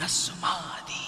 మనస్సు మాది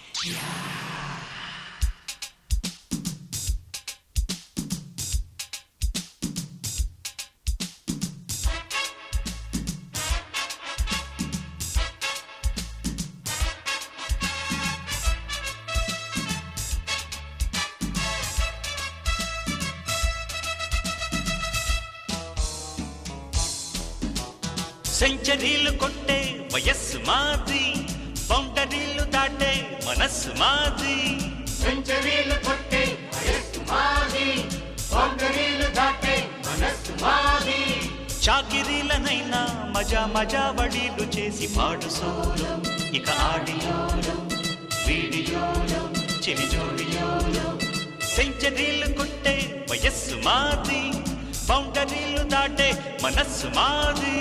సెంచరీలు కొట్టే వయస్సు మాది బౌండరీలు దాటే మనస్సు మాది సెంచరీలు కొట్టే వయస్సు మాది బౌండరీలు దాటే మనస్సు మాది చాకిరీలనైనా మజా మజా వడీలు చేసి పాడు సోలు ఇక ఆడియోలు వీడియోలు చెవి జోడియోలు సెంచరీలు కొట్టే వయస్సు మాది బౌండరీలు దాటే మనస్సు మాది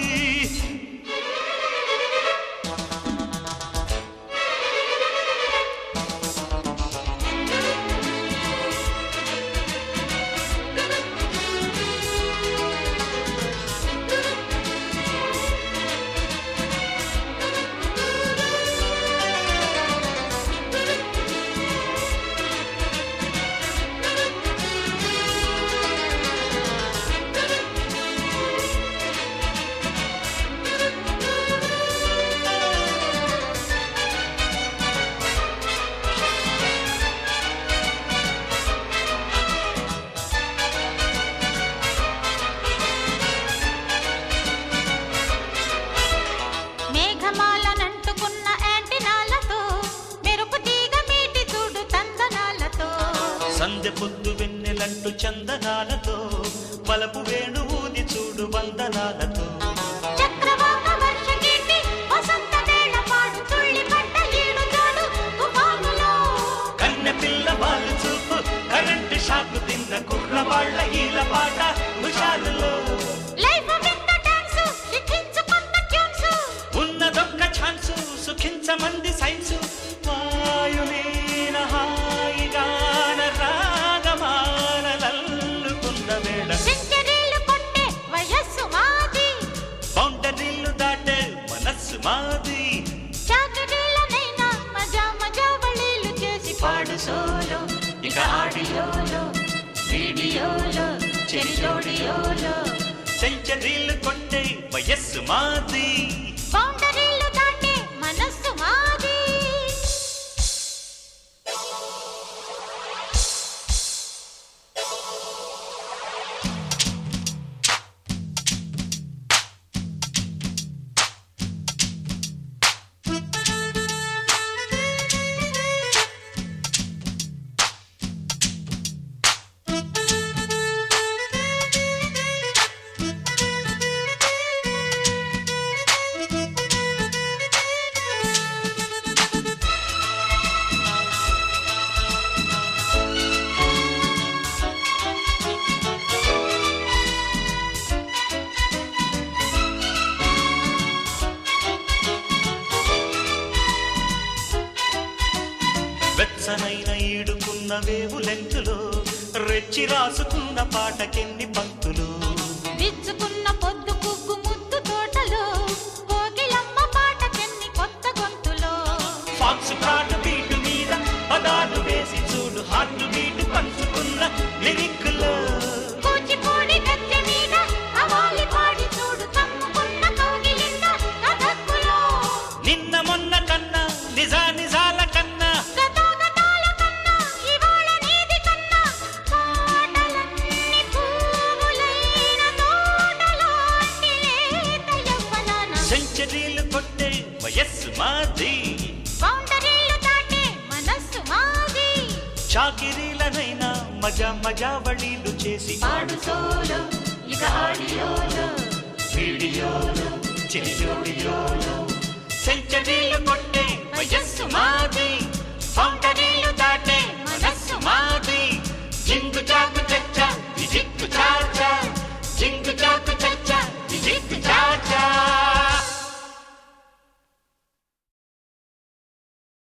మేఘమాలనంటుకున్న యాంటినాలతో మెరుపు తీగ మీటి చూడు తందనాలతో సంధ్య పొద్దు వెన్నెలంటు చందనాలతో వలపు వేణు ఊది చూడు వందనాలతో చక్రవాక వర్షగీతి వసంత వేళ పాడు తుళ్ళి పడ్డ ఈడు తోడు తుఫానులో కన్నె పిల్ల వాళ్ళు చూపు కరెంటు షాకు తిన్న కుర్రవాళ్ళ ఈల పాట హుషారులో లైఫ్ విత్ డాన్స్ శిఖించు కొత్త ట్యూన్స్ ఉన్నదొక్క ఛాన్సు సుఖించమంది సైన్సు వాయులీన హాయిగాన రాగమాలల్లుకున్న వేళ సెంచరీలు కొట్టే వయస్సు మాది బౌండరీలు దాటే మనస్సు మాది చాకరీలనైనా మజా మజా వళీలు చేసి పాడు సోలో ఇక ఆడియోలో వీడియోలో చెరి జోడియోలో సెంచరీలు కొట్టే వయస్సు మాది బౌండరీలు దాటే మనస్సు మాది వెచ్చనైన ఈడుకున్న వేవు లెంకులో రెచ్చి రాసుకున్న పాటకెన్ని పంక్తులు విచ్చుకున్న పొద్దు పువ్వు ముద్దు తోటలో కోకిలమ్మ పాట చెన్ని కొత్త గొంతులో ఫాక్స్ ప్రాట్ బీటు మీద పదాలు వేసి చూడు హార్ట్ బీటు పంచుకున్న లిరిక్లో కూచిపూడి గద్దె మీద అవాలి పాడి చూడు తమ్ముకున్న కౌగిలింద కథక్కులో నిన్న మొన్న కన్నా నిజా నిజాల కన్నా గతాగతాల కన్నా ఇవాళ నీది కన్నా పాటలన్నీ పువ్వులైన తోటలాంటి లేత యవ్వనాన సెంచరీలు కొట్టే వయస్సు మాది బౌండరీలు దాటే మనస్సు మాది చాకిరీలనైనా మజా మజా వడీలు చేసి పాడు సోలో ఇక ఆడియోలో వీడియోలు చిలిజోడియోలు సెంచరీలు కొట్టే వయస్సు మాది ఫౌండరీ